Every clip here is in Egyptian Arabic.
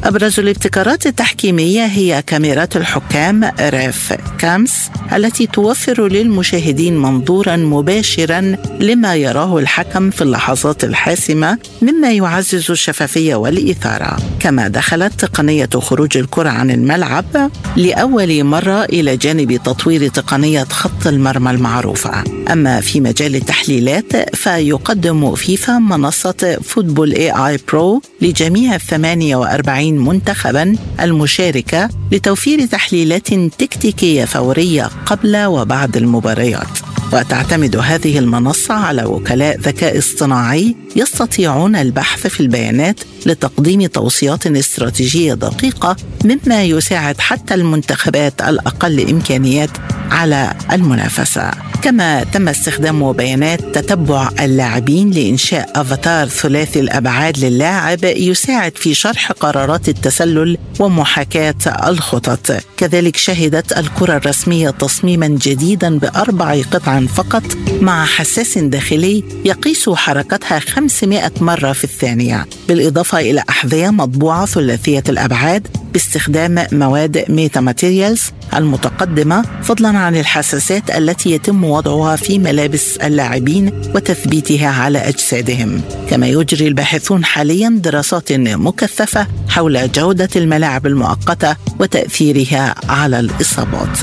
أبرز الابتكارات التحكيمية هي كاميرات الحكام ريف كامس التي توفر للمشاهدين منظورا مباشرا لما يراه الحكم في اللحظات الحاسمة مما يعزز الشفافية والإثارة كما دخلت تقنية خروج الكرة عن الملعب لأول مرة إلى جانب تطوير تقنية خط المرمى المعروفة أما في مجال التحليلات فيقدم فيفا منصة فوتبول اي اي برو لجميع 48 منتخبا المشاركة لتوفير تحليلات تكتيكية فورية قبل وبعد المباريات وتعتمد هذه المنصة على وكلاء ذكاء اصطناعي يستطيعون البحث في البيانات لتقديم توصيات استراتيجية دقيقة مما يساعد حتى المنتخبات الأقل إمكانيات على المنافسة كما تم استخدام بيانات تتبع اللاعبين لإنشاء أفاتار ثلاثي الأبعاد للاعب يساعد في شرح قرارات التسلل ومحاكاة الخطط كذلك شهدت الكرة الرسمية تصميما جديدا بأربع قطع فقط مع حساس داخلي يقيس حركتها 500 مرة في الثانية بالإضافة إلى أحذية مطبوعة ثلاثية الأبعاد باستخدام مواد ميتا ماتيريالز المتقدمة فضلا عن الحساسات التي يتم وضعها في ملابس اللاعبين وتثبيتها على أجسادهم كما يجري الباحثون حاليا دراسات مكثفة حول جودة الملاعب المؤقتة وتأثيرها على الإصابات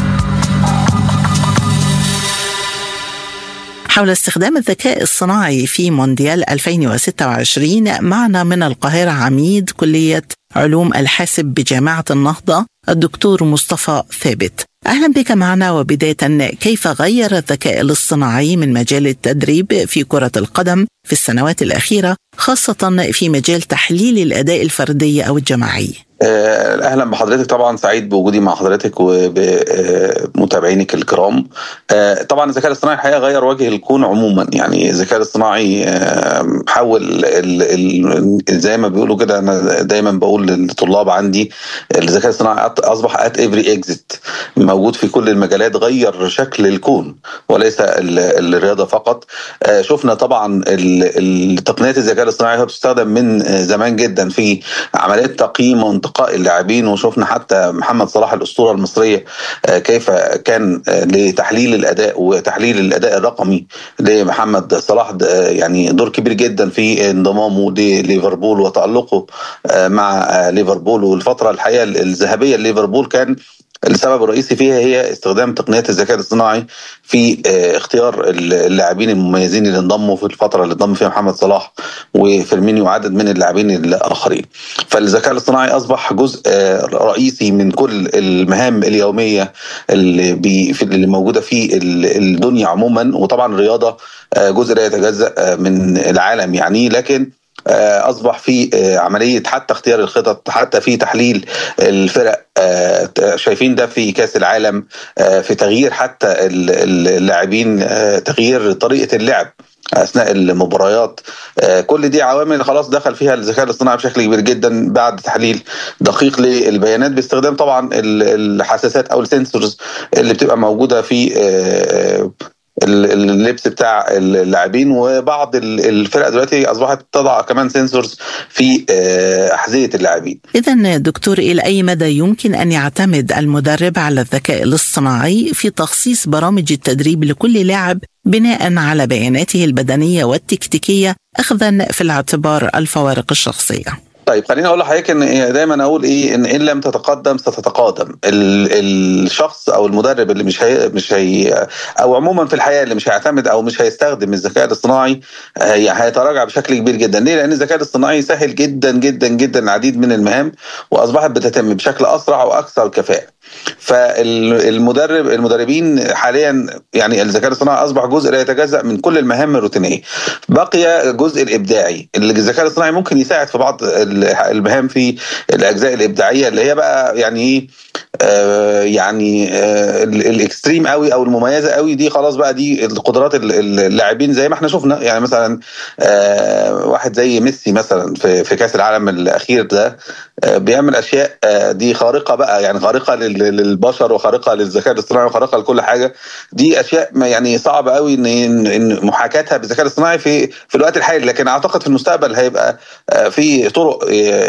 حول استخدام الذكاء الصناعي في مونديال 2026 معنا من القاهرة عميد كلية علوم الحاسب بجامعة النهضة الدكتور مصطفى ثابت أهلا بك معنا وبداية كيف غير الذكاء الاصطناعي من مجال التدريب في كرة القدم في السنوات الأخيرة خاصة في مجال تحليل الأداء الفردي أو الجماعي آه، اهلا بحضرتك طبعا سعيد بوجودي مع حضرتك وبمتابعينك الكرام آه، طبعا الذكاء الاصطناعي الحقيقه غير وجه الكون عموما يعني الذكاء الاصطناعي آه، حول زي ما بيقولوا كده انا دايما بقول للطلاب عندي الذكاء الاصطناعي اصبح ات افري اكزيت موجود في كل المجالات غير شكل الكون وليس الرياضه فقط شفنا طبعا تقنيات الذكاء الاصطناعي بتستخدم من زمان جدا في عمليات تقييم انتقاء اللاعبين وشفنا حتى محمد صلاح الاسطوره المصريه آه، كيف كان آه، لتحليل الاداء وتحليل الاداء الرقمي لمحمد صلاح آه، يعني دور كبير جدا في انضمامه لليفربول وتالقه مع ليفربول والفتره الحقيقه الذهبيه لليفربول كان السبب الرئيسي فيها هي استخدام تقنيات الذكاء الاصطناعي في اختيار اللاعبين المميزين اللي انضموا في الفتره اللي انضم فيها محمد صلاح وفيرمينيو وعدد من اللاعبين الاخرين. فالذكاء الاصطناعي اصبح جزء رئيسي من كل المهام اليوميه اللي, بي اللي موجوده في الدنيا عموما وطبعا الرياضه جزء لا يتجزا من العالم يعني لكن آه، اصبح في آه، عمليه حتى اختيار الخطط حتى في تحليل الفرق آه، شايفين ده في كاس العالم في تغيير حتى اللاعبين تغيير طريقه اللعب اثناء المباريات كل دي عوامل خلاص دخل فيها الذكاء الاصطناعي بشكل كبير جدا بعد تحليل دقيق للبيانات باستخدام طبعا الحساسات او السنسورز اللي بتبقى موجوده في اللبس بتاع اللاعبين وبعض الفرق دلوقتي اصبحت تضع كمان سنسورز في آه، احذيه اللاعبين. اذا دكتور الى اي مدى يمكن ان يعتمد المدرب على الذكاء الاصطناعي في تخصيص برامج التدريب لكل لاعب بناء على بياناته البدنيه والتكتيكيه اخذا في الاعتبار الفوارق الشخصيه؟ طيب خليني اقول لحضرتك ان دايما اقول ايه ان ان لم تتقدم ستتقادم الشخص او المدرب اللي مش هي مش هي او عموما في الحياه اللي مش هيعتمد او مش هيستخدم الذكاء الاصطناعي هيتراجع بشكل كبير جدا ليه لان الذكاء الاصطناعي سهل جدا جدا جدا العديد من المهام واصبحت بتتم بشكل اسرع واكثر كفاءه فالمدرب المدربين حاليا يعني الذكاء الاصطناعي اصبح جزء لا يتجزا من كل المهام الروتينيه بقي الجزء الابداعي اللي الذكاء الاصطناعي ممكن يساعد في بعض المهام في الاجزاء الابداعيه اللي هي بقى يعني ايه يعني الاكستريم قوي او المميزه قوي دي خلاص بقى دي القدرات اللاعبين زي ما احنا شفنا يعني مثلا واحد زي ميسي مثلا في في كاس العالم الاخير ده بيعمل اشياء دي خارقه بقى يعني خارقه للبشر وخارقه للذكاء الاصطناعي وخارقه لكل حاجه دي اشياء يعني صعبه قوي ان ان محاكاتها بالذكاء الاصطناعي في في الوقت الحالي لكن اعتقد في المستقبل هيبقى في طرق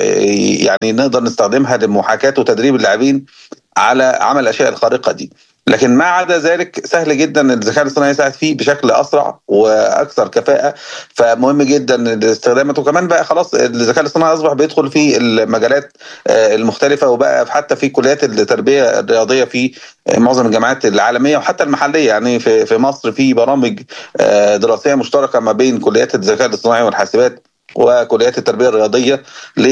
يعني نقدر نستخدمها لمحاكاه وتدريب اللاعبين على عمل الاشياء الخارقه دي لكن ما عدا ذلك سهل جدا الذكاء الاصطناعي يساعد فيه بشكل اسرع واكثر كفاءه فمهم جدا استخدامته وكمان بقى خلاص الذكاء الاصطناعي اصبح بيدخل في المجالات المختلفه وبقى حتى في كليات التربيه الرياضيه في معظم الجامعات العالميه وحتى المحليه يعني في في مصر في برامج دراسيه مشتركه ما بين كليات الذكاء الاصطناعي والحاسبات وكليات التربيه الرياضيه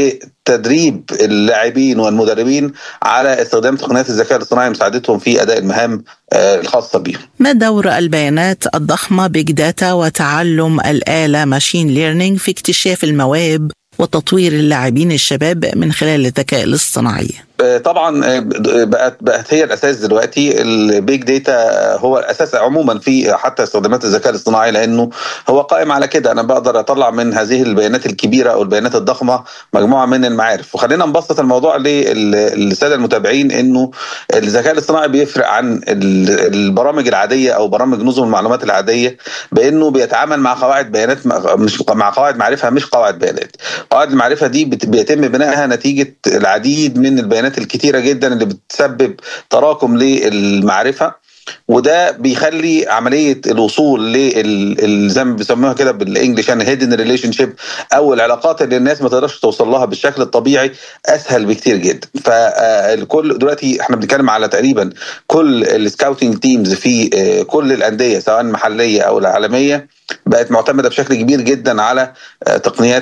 لتدريب اللاعبين والمدربين على استخدام تقنيات الذكاء الاصطناعي مساعدتهم في اداء المهام الخاصه بهم. ما دور البيانات الضخمه بيج داتا وتعلم الاله ماشين ليرنينج في اكتشاف المواهب وتطوير اللاعبين الشباب من خلال الذكاء الاصطناعي؟ طبعا بقت بقت هي الاساس دلوقتي البيج داتا هو الاساس عموما في حتى استخدامات الذكاء الاصطناعي لانه هو قائم على كده انا بقدر اطلع من هذه البيانات الكبيره او البيانات الضخمه مجموعه من المعارف وخلينا نبسط الموضوع للساده المتابعين انه الذكاء الاصطناعي بيفرق عن البرامج العاديه او برامج نظم المعلومات العاديه بانه بيتعامل مع قواعد بيانات مش مع قواعد معرفه مش قواعد بيانات قواعد المعرفه دي بيتم بنائها نتيجه العديد من البيانات الكتيره جدا اللي بتسبب تراكم للمعرفه وده بيخلي عمليه الوصول لل زي ما بيسموها كده بالانجلش يعني هيدن ريليشن شيب او العلاقات اللي الناس ما تقدرش توصل لها بالشكل الطبيعي اسهل بكتير جدا فالكل دلوقتي احنا بنتكلم على تقريبا كل السكاوتنج تيمز في كل الانديه سواء المحليه او العالميه بقت معتمده بشكل كبير جدا على تقنيات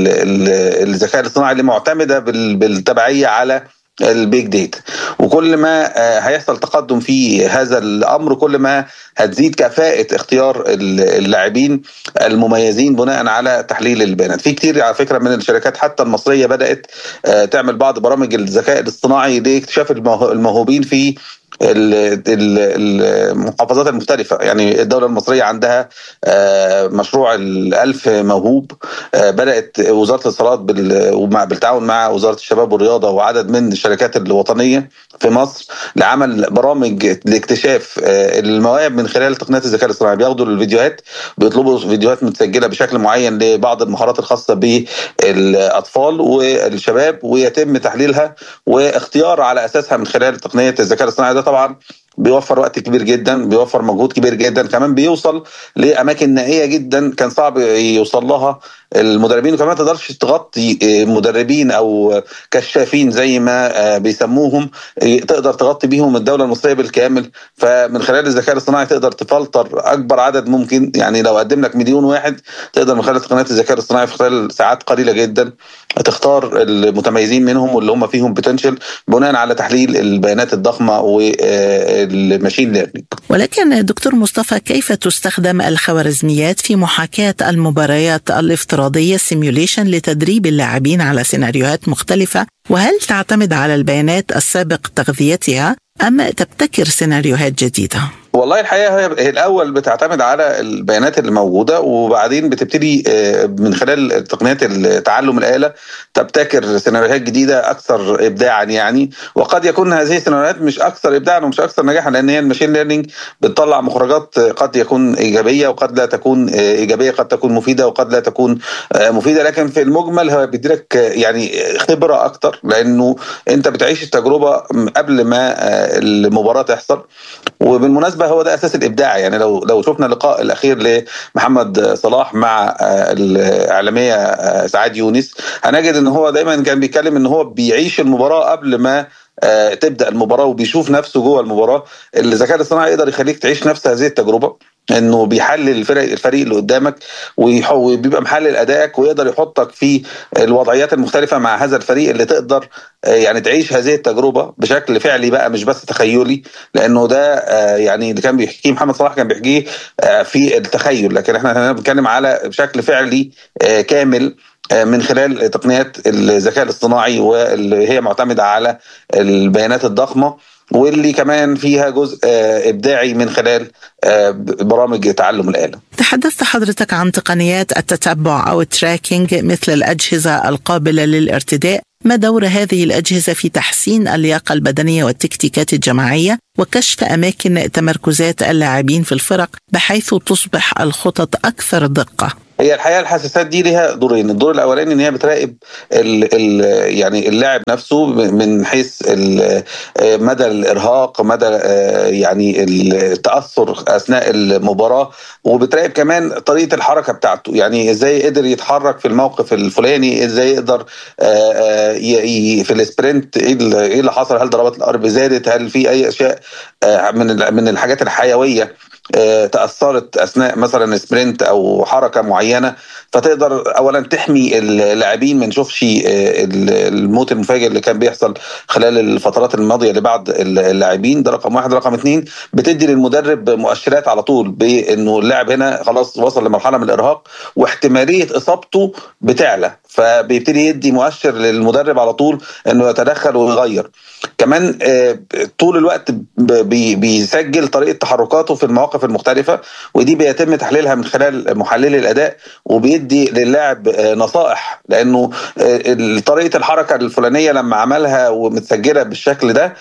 الذكاء الاصطناعي اللي معتمده بالتبعيه على البيج داتا وكل ما هيحصل تقدم في هذا الامر كل ما هتزيد كفاءه اختيار اللاعبين المميزين بناء على تحليل البيانات في كتير على فكره من الشركات حتى المصريه بدات تعمل بعض برامج الذكاء الاصطناعي لاكتشاف الموهوبين في المحافظات المختلفة يعني الدولة المصرية عندها مشروع الألف موهوب بدأت وزارة الاتصالات بالتعاون مع وزارة الشباب والرياضة وعدد من الشركات الوطنية في مصر لعمل برامج لاكتشاف المواهب من خلال تقنيات الذكاء الاصطناعي بياخدوا الفيديوهات بيطلبوا فيديوهات متسجلة بشكل معين لبعض المهارات الخاصة بالأطفال والشباب ويتم تحليلها واختيار على أساسها من خلال تقنية الذكاء الاصطناعي ده طبعا بيوفر وقت كبير جدا بيوفر مجهود كبير جدا كمان بيوصل لاماكن نائيه جدا كان صعب يوصل لها المدربين وكمان ما تقدرش تغطي مدربين او كشافين زي ما بيسموهم تقدر تغطي بيهم الدوله المصريه بالكامل فمن خلال الذكاء الاصطناعي تقدر تفلتر اكبر عدد ممكن يعني لو قدم لك مليون واحد تقدر من خلال تقنيات الذكاء الاصطناعي في خلال ساعات قليله جدا تختار المتميزين منهم واللي هم فيهم بوتنشال بناء على تحليل البيانات الضخمه والماشين ليرنينج ولكن دكتور مصطفى كيف تستخدم الخوارزميات في محاكاه المباريات الافتراضيه سيميوليشن لتدريب اللاعبين على سيناريوهات مختلفه وهل تعتمد على البيانات السابق تغذيتها ام تبتكر سيناريوهات جديده؟ والله الحقيقه هي الاول بتعتمد على البيانات اللي موجوده وبعدين بتبتدي من خلال تقنيات تعلم الاله تبتكر سيناريوهات جديده اكثر ابداعا يعني وقد يكون هذه السيناريوهات مش اكثر ابداعا ومش اكثر نجاحا لان هي الماشين ليرنينج بتطلع مخرجات قد يكون ايجابيه وقد لا تكون ايجابيه قد تكون مفيده وقد لا تكون مفيده لكن في المجمل هو بيديلك يعني خبره اكثر لانه انت بتعيش التجربه قبل ما المباراه تحصل وبالمناسبه هو ده اساس الابداع يعني لو لو شفنا اللقاء الاخير لمحمد صلاح مع الاعلاميه سعاد يونس هنجد ان هو دايما كان بيتكلم ان هو بيعيش المباراه قبل ما تبدا المباراه وبيشوف نفسه جوه المباراه الذكاء الاصطناعي يقدر يخليك تعيش نفس هذه التجربه انه بيحلل الفرق الفريق اللي قدامك وبيبقى محلل ادائك ويقدر يحطك في الوضعيات المختلفه مع هذا الفريق اللي تقدر يعني تعيش هذه التجربه بشكل فعلي بقى مش بس تخيلي لانه ده يعني اللي كان بيحكيه محمد صلاح كان بيحكيه في التخيل لكن احنا هنا بنتكلم على بشكل فعلي كامل من خلال تقنيات الذكاء الاصطناعي واللي هي معتمده على البيانات الضخمه واللي كمان فيها جزء ابداعي من خلال برامج تعلم الاله. تحدثت حضرتك عن تقنيات التتبع او التراكينج مثل الاجهزه القابله للارتداء ما دور هذه الأجهزة في تحسين اللياقة البدنية والتكتيكات الجماعية وكشف أماكن تمركزات اللاعبين في الفرق بحيث تصبح الخطط أكثر دقة هي الحقيقه الحساسات دي ليها دورين، الدور الاولاني ان هي بتراقب ال ال يعني اللاعب نفسه من حيث مدى الارهاق، مدى يعني التاثر اثناء المباراه وبتراقب كمان طريقه الحركه بتاعته، يعني ازاي قدر يتحرك في الموقف الفلاني، ازاي يقدر في السبرنت ايه اللي حصل، هل ضربات الارض زادت، هل في اي اشياء من من الحاجات الحيويه تاثرت اثناء مثلا سبرنت او حركه معينه فتقدر اولا تحمي اللاعبين ما نشوفش الموت المفاجئ اللي كان بيحصل خلال الفترات الماضيه اللي بعد اللاعبين ده رقم واحد رقم اثنين بتدي للمدرب مؤشرات على طول بانه اللاعب هنا خلاص وصل لمرحله من الارهاق واحتماليه اصابته بتعلى فبيبتدي يدي مؤشر للمدرب على طول انه يتدخل ويغير كمان طول الوقت بيسجل طريقه تحركاته في المواقف المختلفه ودي بيتم تحليلها من خلال محللي الاداء وبيدي للاعب نصائح لانه طريقه الحركه الفلانيه لما عملها ومتسجله بالشكل ده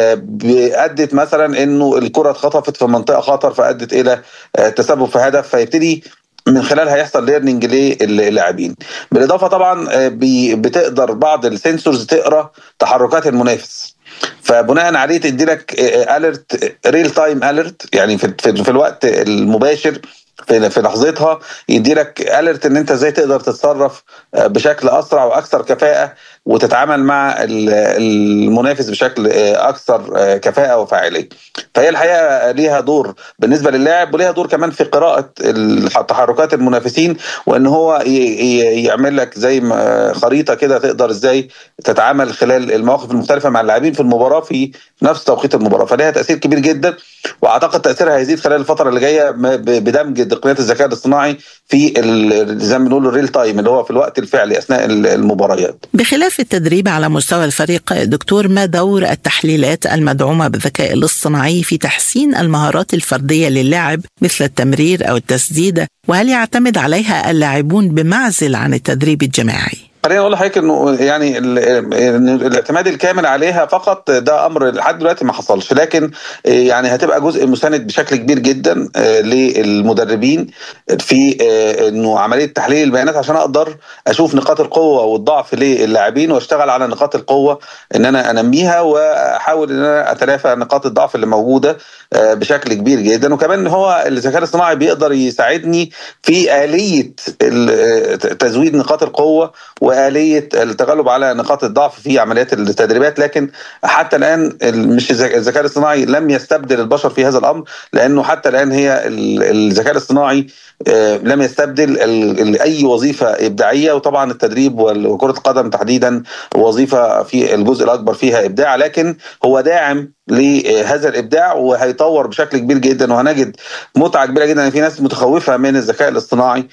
ادت مثلا انه الكره اتخطفت في منطقه خطر فادت الى تسبب في هدف فيبتدي من خلالها يحصل ليرنينج للاعبين بالاضافه طبعا بتقدر بعض السنسورز تقرا تحركات المنافس فبناء عليه تدي لك اليرت ريل تايم اليرت يعني في, في, في الوقت المباشر في في لحظتها يدي لك اليرت ان انت ازاي تقدر تتصرف بشكل اسرع واكثر كفاءه وتتعامل مع المنافس بشكل اكثر كفاءه وفاعليه. فهي الحقيقه ليها دور بالنسبه للاعب وليها دور كمان في قراءه تحركات المنافسين وان هو يعمل لك زي خريطه كده تقدر ازاي تتعامل خلال المواقف المختلفه مع اللاعبين في المباراه في نفس توقيت المباراه فليها تاثير كبير جدا واعتقد تاثيرها هيزيد خلال الفتره اللي جايه بدمج تقنيات الذكاء الاصطناعي في زي ما بنقول الريل تايم اللي هو في الوقت الفعلي اثناء المباريات. بخلاف التدريب على مستوى الفريق دكتور ما دور التحليلات المدعومه بالذكاء الاصطناعي في تحسين المهارات الفرديه للاعب مثل التمرير او التسديد وهل يعتمد عليها اللاعبون بمعزل عن التدريب الجماعي؟ خليني اقول لحضرتك انه يعني الاعتماد الكامل عليها فقط ده امر لحد دلوقتي ما حصلش لكن يعني هتبقى جزء مساند بشكل كبير جدا للمدربين في انه عمليه تحليل البيانات عشان اقدر اشوف نقاط القوه والضعف للاعبين واشتغل على نقاط القوه ان انا انميها واحاول ان انا اتلافى نقاط الضعف اللي موجوده بشكل كبير جدا وكمان هو الذكاء الاصطناعي بيقدر يساعدني في اليه تزويد نقاط القوه واليه التغلب على نقاط الضعف في عمليات التدريبات لكن حتى الان مش الذكاء الاصطناعي لم يستبدل البشر في هذا الامر لانه حتى الان هي الذكاء الاصطناعي لم يستبدل اي وظيفه ابداعيه وطبعا التدريب وكره القدم تحديدا وظيفه في الجزء الاكبر فيها ابداع لكن هو داعم لهذا الابداع وهيطور بشكل كبير جدا وهنجد متعه كبيره جدا في ناس متخوفه من الذكاء الاصطناعي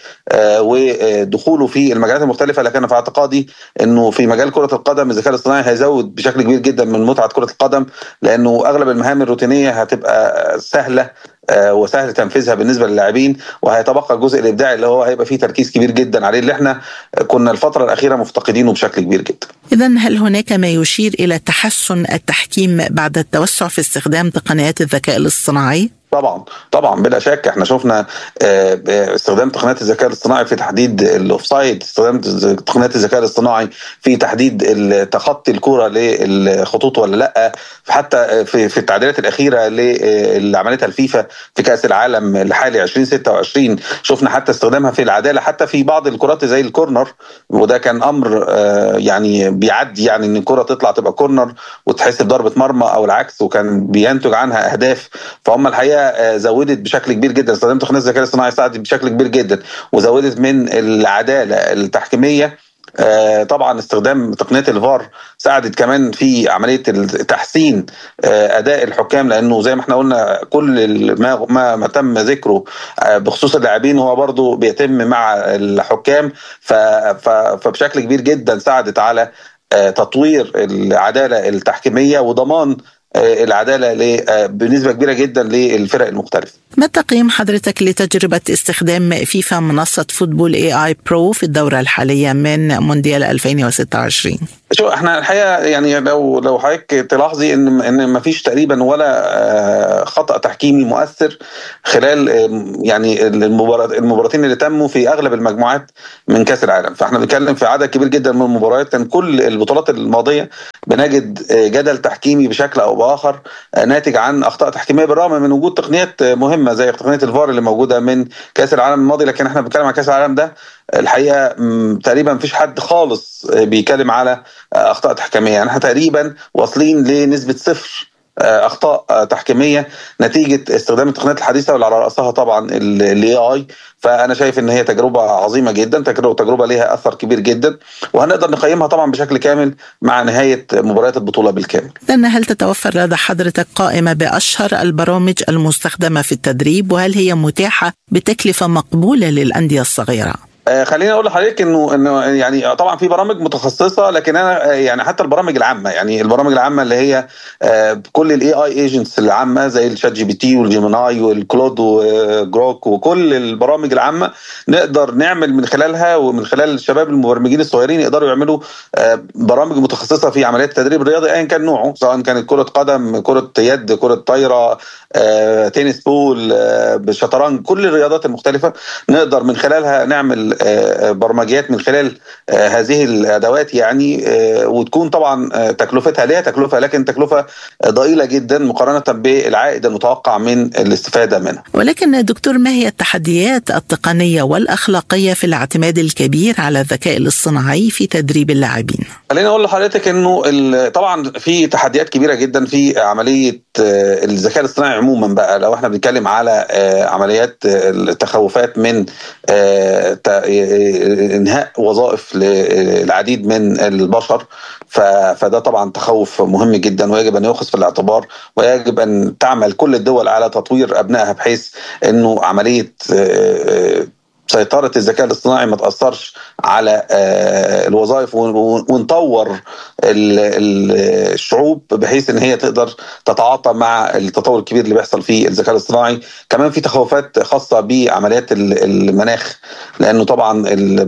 ودخوله في المجالات المختلفه لكن في اعتقادي انه في مجال كره القدم الذكاء الاصطناعي هيزود بشكل كبير جدا من متعه كره القدم لانه اغلب المهام الروتينيه هتبقى سهله وسهل تنفيذها بالنسبه للاعبين وهيتبقى الجزء الابداعي اللي هو هيبقى فيه تركيز كبير جدا عليه اللي احنا كنا الفتره الاخيره مفتقدينه بشكل كبير جدا. اذا هل هناك ما يشير الى تحسن التحكيم بعد التوسع في استخدام تقنيات الذكاء الاصطناعي؟ طبعا طبعا بلا شك احنا شفنا استخدام تقنيات الذكاء الاصطناعي في تحديد الاوفسايد استخدام تقنيات الذكاء الاصطناعي في تحديد تخطي الكره للخطوط ولا لا حتى في في التعديلات الاخيره اللي عملتها الفيفا في كاس العالم الحالي 2026 شفنا حتى استخدامها في العداله حتى في بعض الكرات زي الكورنر وده كان امر يعني بيعدي يعني ان الكره تطلع تبقى كورنر وتحسب ضربه مرمى او العكس وكان بينتج عنها اهداف فهم الحقيقه الحقيقه زودت بشكل كبير جدا استخدام تقنيه الذكاء الاصطناعي ساعدت بشكل كبير جدا وزودت من العداله التحكيميه طبعا استخدام تقنيه الفار ساعدت كمان في عمليه تحسين اداء الحكام لانه زي ما احنا قلنا كل ما ما, ما تم ذكره بخصوص اللاعبين هو برضو بيتم مع الحكام فبشكل كبير جدا ساعدت على تطوير العداله التحكيميه وضمان العداله بنسبه كبيره جدا للفرق المختلفه. ما تقييم حضرتك لتجربه استخدام فيفا منصه فوتبول اي اي برو في الدوره الحاليه من مونديال 2026؟ شو احنا الحقيقه يعني لو لو حضرتك تلاحظي ان ان ما فيش تقريبا ولا خطا تحكيمي مؤثر خلال يعني المباراه المباراتين اللي تموا في اغلب المجموعات من كاس العالم فاحنا بنتكلم في عدد كبير جدا من المباريات كان كل البطولات الماضيه بنجد جدل تحكيمي بشكل او باخر ناتج عن اخطاء تحكيميه بالرغم من وجود تقنيات مهمه زي تقنيه الفار اللي موجوده من كاس العالم الماضي لكن احنا بنتكلم عن كاس العالم ده الحقيقه تقريبا مفيش حد خالص بيتكلم على اخطاء تحكيميه يعني احنا تقريبا واصلين لنسبه صفر اخطاء تحكيميه نتيجه استخدام التقنيات الحديثه واللي على راسها طبعا الاي اي فانا شايف ان هي تجربه عظيمه جدا تجربه تجربه ليها اثر كبير جدا وهنقدر نقيمها طبعا بشكل كامل مع نهايه مباريات البطوله بالكامل. لان هل تتوفر لدى حضرتك قائمه باشهر البرامج المستخدمه في التدريب وهل هي متاحه بتكلفه مقبوله للانديه الصغيره؟ آه خليني اقول لحضرتك انه انه يعني طبعا في برامج متخصصه لكن انا يعني حتى البرامج العامه يعني البرامج العامه اللي هي آه كل الاي اي ايجنتس العامه زي الشات جي بي تي والجيميناي والكلود وجروك وكل البرامج العامه نقدر نعمل من خلالها ومن خلال الشباب المبرمجين الصغيرين يقدروا يعملوا آه برامج متخصصه في عمليات التدريب الرياضي ايا كان نوعه سواء كانت كره قدم كره يد كره طايره تنس بول شطرنج كل الرياضات المختلفه نقدر من خلالها نعمل برمجيات من خلال هذه الادوات يعني وتكون طبعا تكلفتها ليها تكلفه لكن تكلفه ضئيله جدا مقارنه بالعائد المتوقع من الاستفاده منها. ولكن دكتور ما هي التحديات التقنيه والاخلاقيه في الاعتماد الكبير على الذكاء الاصطناعي في تدريب اللاعبين؟ خليني اقول لحضرتك انه طبعا في تحديات كبيره جدا في عمليه الذكاء الاصطناعي عموما بقى لو احنا بنتكلم على عمليات التخوفات من انهاء وظائف للعديد من البشر فده طبعا تخوف مهم جدا ويجب ان يؤخذ في الاعتبار ويجب ان تعمل كل الدول على تطوير ابنائها بحيث انه عمليه سيطرة الذكاء الاصطناعي ما تأثرش على الوظائف ونطور الشعوب بحيث ان هي تقدر تتعاطى مع التطور الكبير اللي بيحصل في الذكاء الاصطناعي كمان في تخوفات خاصة بعمليات المناخ لانه طبعا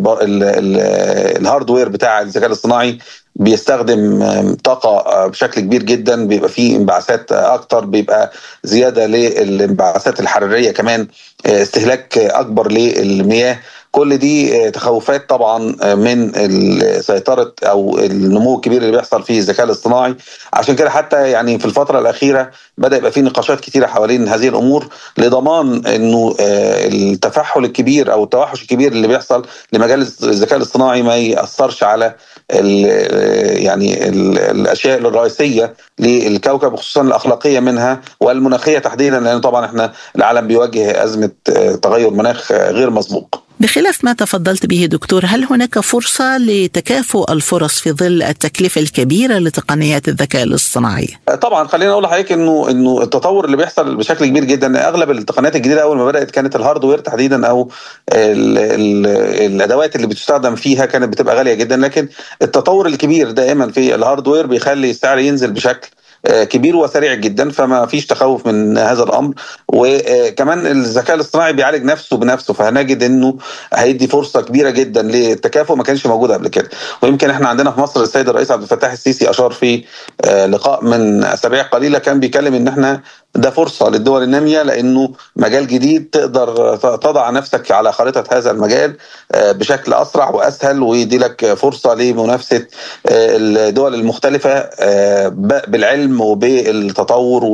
الهاردوير بتاع الذكاء الاصطناعي بيستخدم طاقة بشكل كبير جدا بيبقى فيه انبعاثات أكتر بيبقى زيادة للانبعاثات الحرارية كمان استهلاك أكبر للمياه كل دي تخوفات طبعا من سيطرة أو النمو الكبير اللي بيحصل في الذكاء الاصطناعي عشان كده حتى يعني في الفترة الأخيرة بدأ يبقى في نقاشات كتيرة حوالين هذه الأمور لضمان أنه التفحل الكبير أو التوحش الكبير اللي بيحصل لمجال الذكاء الاصطناعي ما يأثرش على ال يعني ال الاشياء الرئيسيه للكوكب خصوصا الاخلاقيه منها والمناخيه تحديدا لان طبعا احنا العالم بيواجه ازمه تغير مناخ غير مسبوق. بخلاف ما تفضلت به دكتور هل هناك فرصة لتكافؤ الفرص في ظل التكلفة الكبيرة لتقنيات الذكاء الاصطناعي؟ طبعا خلينا اقول لحضرتك انه انه التطور اللي بيحصل بشكل كبير جدا اغلب التقنيات الجديده اول ما بدات كانت الهاردوير تحديدا او ال ال الادوات اللي بتستخدم فيها كانت بتبقى غاليه جدا لكن التطور الكبير دائما في الهاردوير بيخلي السعر ينزل بشكل كبير وسريع جدا فما فيش تخوف من هذا الامر وكمان الذكاء الاصطناعي بيعالج نفسه بنفسه فهنجد انه هيدي فرصه كبيره جدا للتكافؤ ما كانش موجود قبل كده ويمكن احنا عندنا في مصر السيد الرئيس عبد الفتاح السيسي اشار في لقاء من اسابيع قليله كان بيتكلم ان احنا ده فرصة للدول النامية لأنه مجال جديد تقدر تضع نفسك على خريطة هذا المجال بشكل أسرع وأسهل ويدي لك فرصة لمنافسة الدول المختلفة بالعلم وبالتطور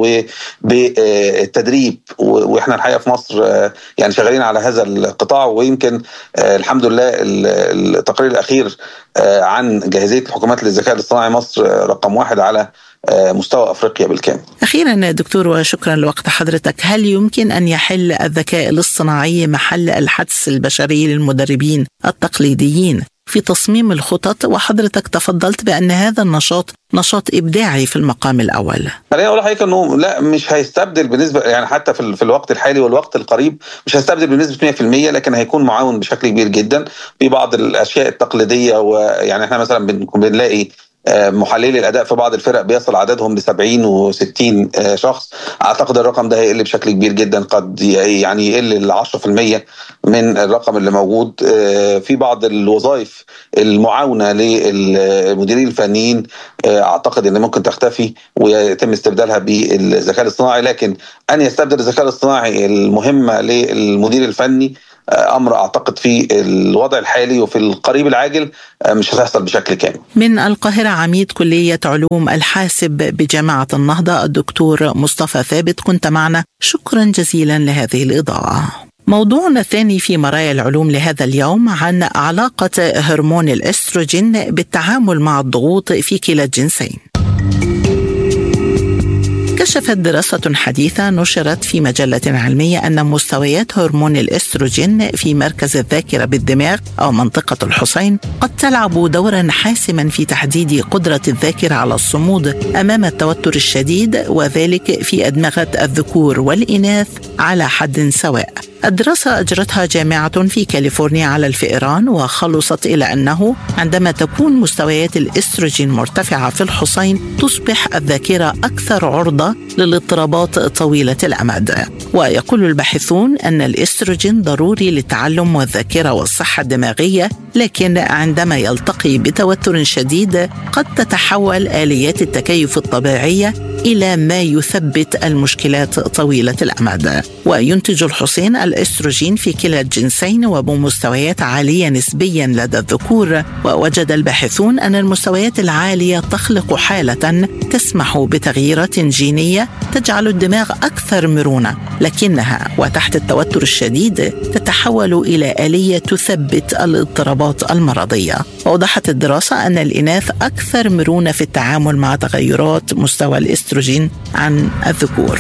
وبالتدريب وإحنا الحقيقة في مصر يعني شغالين على هذا القطاع ويمكن الحمد لله التقرير الأخير عن جاهزية الحكومات للذكاء الاصطناعي مصر رقم واحد على مستوى افريقيا بالكامل. اخيرا دكتور وشكرا لوقت حضرتك، هل يمكن ان يحل الذكاء الاصطناعي محل الحدس البشري للمدربين التقليديين في تصميم الخطط وحضرتك تفضلت بأن هذا النشاط نشاط إبداعي في المقام الأول خليني أقول لحضرتك أنه لا مش هيستبدل بالنسبة يعني حتى في, في الوقت الحالي والوقت القريب مش هيستبدل بنسبة 100% لكن هيكون معاون بشكل كبير جدا في بعض الأشياء التقليدية ويعني احنا مثلا بنلاقي آه، محللي الاداء في بعض الفرق بيصل عددهم ل 70 و60 شخص اعتقد الرقم ده هيقل بشكل كبير جدا قد يعني يقل ل 10% من الرقم اللي موجود آه، في بعض الوظائف المعاونه للمديرين الفنيين آه، اعتقد ان ممكن تختفي ويتم استبدالها بالذكاء الاصطناعي لكن ان يستبدل الذكاء الاصطناعي المهمه للمدير الفني امر اعتقد في الوضع الحالي وفي القريب العاجل آه، مش هتحصل بشكل كامل. من القاهره عميد كليه علوم الحاسب بجامعه النهضه الدكتور مصطفى ثابت كنت معنا شكرا جزيلا لهذه الاضاءه. موضوعنا الثاني في مرايا العلوم لهذا اليوم عن علاقة هرمون الاستروجين بالتعامل مع الضغوط في كلا الجنسين. كشفت دراسة حديثة نشرت في مجلة علمية أن مستويات هرمون الإستروجين في مركز الذاكرة بالدماغ أو منطقة الحصين قد تلعب دورا حاسما في تحديد قدرة الذاكرة على الصمود أمام التوتر الشديد وذلك في أدمغة الذكور والإناث على حد سواء. الدراسة أجرتها جامعة في كاليفورنيا على الفئران وخلصت إلى أنه عندما تكون مستويات الإستروجين مرتفعة في الحصين تصبح الذاكرة أكثر عرضة للاضطرابات طويلة الأمد ويقول الباحثون أن الإستروجين ضروري للتعلم والذاكرة والصحة الدماغية لكن عندما يلتقي بتوتر شديد قد تتحول آليات التكيف الطبيعية إلى ما يثبت المشكلات طويلة الأمد وينتج الحصين الاستروجين في كلا الجنسين وبمستويات عاليه نسبيا لدى الذكور ووجد الباحثون ان المستويات العاليه تخلق حاله تسمح بتغييرات جينيه تجعل الدماغ اكثر مرونه لكنها وتحت التوتر الشديد تتحول الى اليه تثبت الاضطرابات المرضيه وضحت الدراسه ان الاناث اكثر مرونه في التعامل مع تغيرات مستوى الاستروجين عن الذكور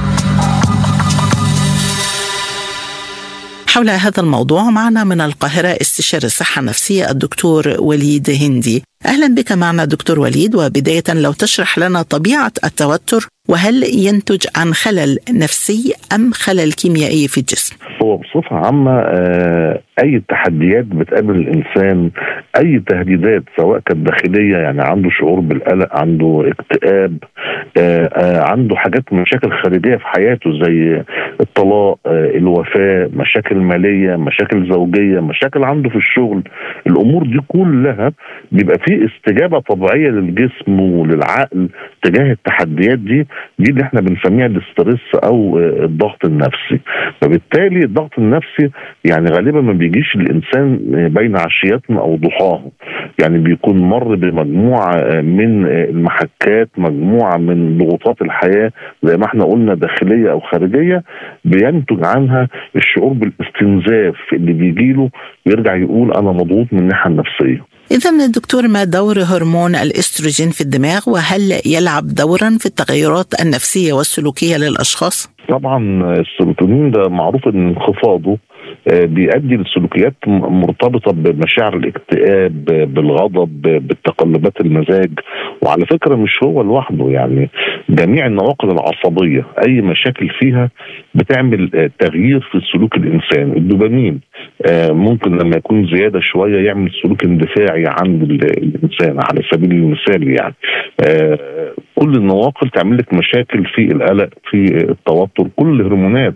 حول هذا الموضوع معنا من القاهرة استشاري الصحة النفسية الدكتور وليد هندي أهلا بك معنا دكتور وليد وبداية لو تشرح لنا طبيعة التوتر وهل ينتج عن خلل نفسي أم خلل كيميائي في الجسم؟ هو بصفة عامة آه، أي تحديات بتقابل الإنسان أي تهديدات سواء كانت داخلية يعني عنده شعور بالقلق عنده اكتئاب آه، آه، عنده حاجات مشاكل خارجية في حياته زي الطلاق الوفاة مشاكل مالية مشاكل زوجية مشاكل عنده في الشغل الأمور دي كلها بيبقى في استجابة طبيعية للجسم وللعقل تجاه التحديات دي دي اللي احنا بنسميها الاسترس او الضغط النفسي فبالتالي الضغط النفسي يعني غالبا ما بيجيش الانسان بين عشياتنا او ضحاه يعني بيكون مر بمجموعه من المحكات مجموعه من ضغوطات الحياه زي ما احنا قلنا داخليه او خارجيه بينتج عنها الشعور بالاستنزاف اللي بيجي له ويرجع يقول انا مضغوط من الناحيه النفسيه إذا الدكتور ما دور هرمون الاستروجين في الدماغ وهل يلعب دورا في التغيرات النفسية والسلوكية للأشخاص؟ طبعا السيروتونين ده معروف ان انخفاضه آه، بيؤدي لسلوكيات مرتبطه بمشاعر الاكتئاب بالغضب بالتقلبات المزاج وعلى فكره مش هو لوحده يعني جميع النواقل العصبيه اي مشاكل فيها بتعمل آه، تغيير في سلوك الانسان الدوبامين آه، ممكن لما يكون زياده شويه يعمل سلوك اندفاعي عند الانسان على سبيل المثال يعني كل النواقل تعمل لك مشاكل في القلق في التوتر كل الهرمونات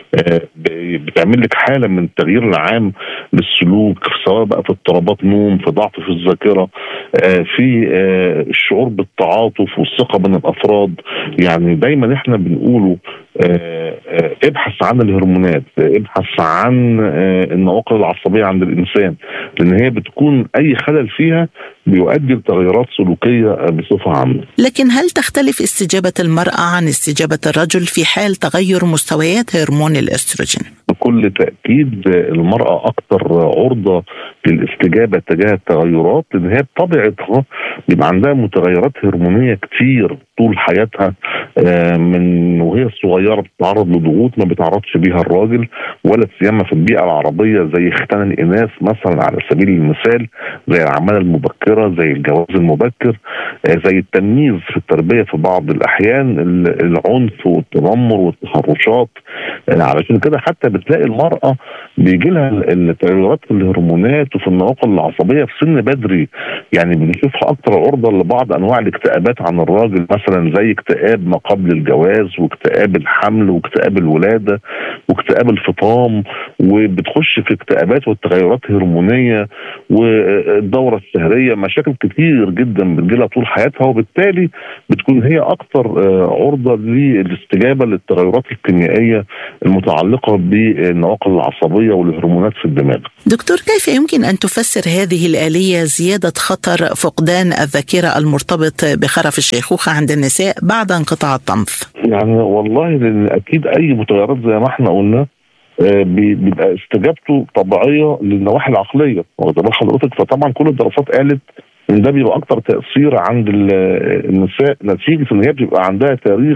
بتعمل لك حاله من التغيير العام للسلوك سواء بقى في اضطرابات نوم في ضعف في الذاكره آه، في آه، الشعور بالتعاطف والثقه بين الافراد يعني دايما احنا بنقوله آه، ابحث عن الهرمونات ابحث عن النواقل العصبيه عند الانسان لان هي بتكون اي خلل فيها بيؤدي لتغيرات سلوكيه بصفه عامه. لكن هل تختلف استجابه المراه عن استجابه الرجل في حال تغير مستويات هرمون الاستروجين؟ بكل تاكيد المراه اكثر عرضه للاستجابه تجاه التغيرات لان هي بطبيعتها بيبقى عندها متغيرات هرمونيه كتير طول حياتها آه، من وهي صغيره بتتعرض لضغوط ما بيتعرضش بيها الراجل ولا سيما في البيئه العربيه زي ختان الاناث مثلا على سبيل المثال زي العماله المبكره زي الجواز المبكر آه، زي التمييز في التربيه في بعض الاحيان العنف والتنمر والتحرشات آه، علشان كده حتى بتلاقي المراه بيجي لها التغيرات في الهرمونات وفي النواقل العصبيه في سن بدري يعني بنشوفها اكثر عرضه لبعض انواع الاكتئابات عن الراجل مثلا زي اكتئاب ما قبل الجواز واكتئاب الحمل واكتئاب الولاده واكتئاب الفطام وبتخش في اكتئابات والتغيرات هرمونيه والدوره الشهريه مشاكل كتير جدا بتجيلها طول حياتها وبالتالي بتكون هي اكثر آه، عرضه للاستجابه للتغيرات الكيميائيه المتعلقه بالنواقل العصبيه والهرمونات في الدماغ. دكتور كيف يمكن ان تفسر هذه الاليه زياده خطر فقدان الذاكره المرتبط بخرف الشيخوخه عند النساء بعد انقطاع الطمث؟ يعني والله لان اكيد اي متغيرات زي ما احنا قلنا آه، بيبقى استجابته طبيعيه للنواحي العقليه واخد بال حضرتك فطبعا كل الدراسات قالت ان ده بيبقى اكتر تاثير عند النساء نتيجه ان هي بيبقى عندها تاريخ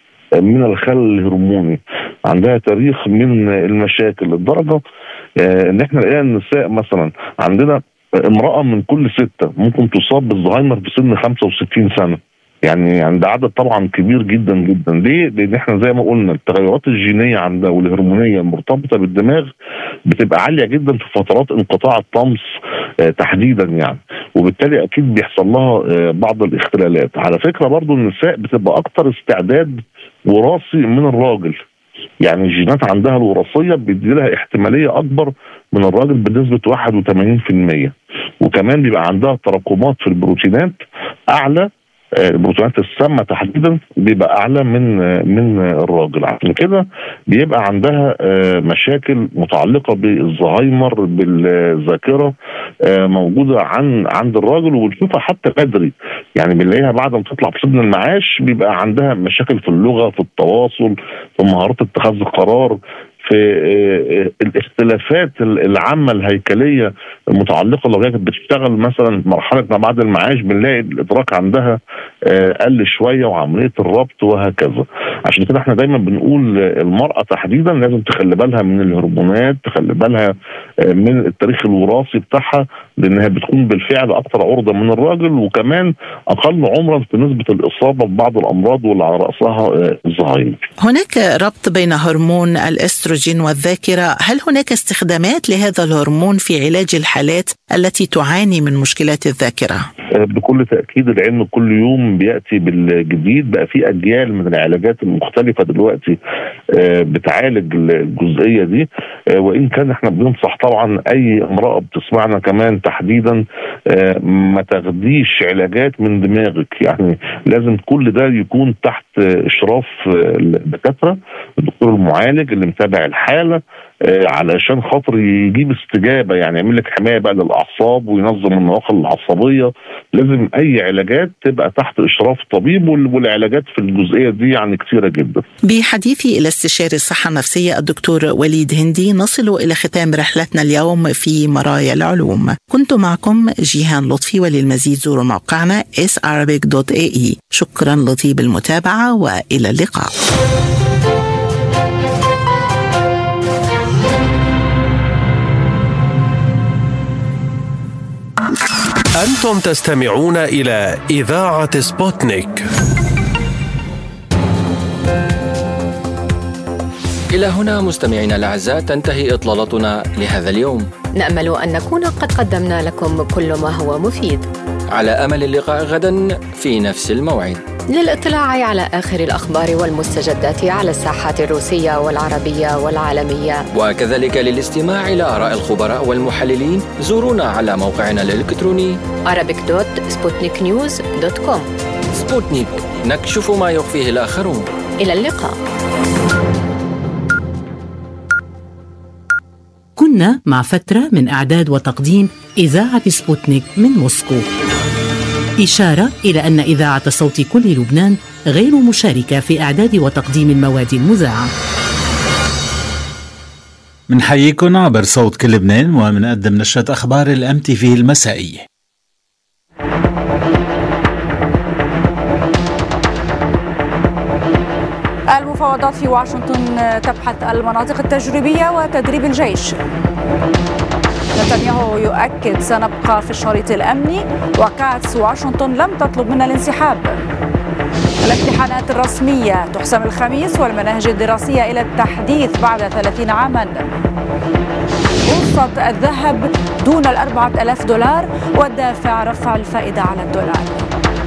من الخلل الهرموني عندها تاريخ من المشاكل لدرجه آه، ان احنا لقينا النساء مثلا عندنا امراه من كل سته ممكن تصاب بالزهايمر في سن 65 سنه يعني يعني ده عدد طبعا كبير جدا جدا ليه؟ لان احنا زي ما قلنا التغيرات الجينيه عندنا والهرمونيه المرتبطه بالدماغ بتبقى عاليه جدا في فترات انقطاع الطمس آه تحديدا يعني وبالتالي اكيد بيحصل لها آه بعض الاختلالات على فكره برضو النساء بتبقى اكتر استعداد وراثي من الراجل يعني الجينات عندها الوراثيه بيدي لها احتماليه اكبر من الراجل بنسبه 81% وكمان بيبقى عندها تراكمات في البروتينات اعلى البروتينات السامه تحديدا بيبقى اعلى من من الراجل عشان كده بيبقى عندها آه، مشاكل متعلقه بالزهايمر بالذاكره آه، موجوده عن عند الراجل وبنشوفها حتى بدري يعني بنلاقيها بعد ما تطلع في سن المعاش بيبقى عندها مشاكل في اللغه في التواصل في مهارات اتخاذ القرار في آه، آه، الاختلافات العامه الهيكليه المتعلقه لو هي كانت بتشتغل مثلا مرحله ما بعد المعاش بنلاقي الادراك عندها آه، قل شويه وعمليه الربط وهكذا عشان كده احنا دايما بنقول المراه تحديدا لازم تخلي بالها من الهرمونات تخلي بالها من التاريخ الوراثي بتاعها لانها بتكون بالفعل اكثر عرضه من الراجل وكمان اقل عمرا في نسبه الاصابه ببعض الامراض واللي على راسها الزهايمر. هناك ربط بين هرمون الاستروجين والذاكره، هل هناك استخدامات لهذا الهرمون في علاج الحالات التي تعاني من مشكلات الذاكره؟ بكل تاكيد العلم كل يوم بياتي بالجديد بقى في اجيال من العلاجات المختلفه دلوقتي آه، بتعالج الجزئيه دي آه، وان كان احنا بننصح طبعا اي امراه بتسمعنا كمان تحديدا آه، ما تاخديش علاجات من دماغك يعني لازم كل ده يكون تحت اشراف الدكاتره الدكتور المعالج اللي متابع الحاله آه، علشان خاطر يجيب استجابه يعني يعمل لك حمايه بقى للاعصاب وينظم النواقل العصبيه لازم اي علاجات تبقى تحت اشراف طبيب والعلاجات في الجزئيه دي يعني كثيره جدا. بحديثي الى استشاري الصحه النفسيه الدكتور وليد هندي نصل الى ختام رحلتنا اليوم في مرايا العلوم. كنت معكم جيهان لطفي وللمزيد زوروا موقعنا sarabic.ae شكرا لطيب المتابعه والى اللقاء. أنتم تستمعون إلى إذاعة سبوتنيك إلى هنا مستمعينا الأعزاء تنتهي إطلالتنا لهذا اليوم نأمل أن نكون قد قدمنا لكم كل ما هو مفيد على أمل اللقاء غدا في نفس الموعد للاطلاع على آخر الأخبار والمستجدات على الساحات الروسية والعربية والعالمية وكذلك للاستماع إلى آراء الخبراء والمحللين زورونا على موقعنا الإلكتروني arabic.sputniknews.com سبوتنيك نكشف ما يخفيه الآخرون إلى اللقاء كنا مع فترة من إعداد وتقديم إذاعة سبوتنيك من موسكو إشارة إلى أن إذاعة صوت كل لبنان غير مشاركة في إعداد وتقديم المواد المذاعة منحييكم عبر صوت كل لبنان ومنقدم نشرة أخبار الأم تي في المسائية المفاوضات في واشنطن تبحث المناطق التجريبية وتدريب الجيش نتنياهو يؤكد سنبقى في الشريط الأمني وكاتس واشنطن لم تطلب منا الانسحاب الامتحانات الرسمية تحسم الخميس والمناهج الدراسية إلى التحديث بعد 30 عاما بورصة الذهب دون الأربعة ألاف دولار والدافع رفع الفائدة على الدولار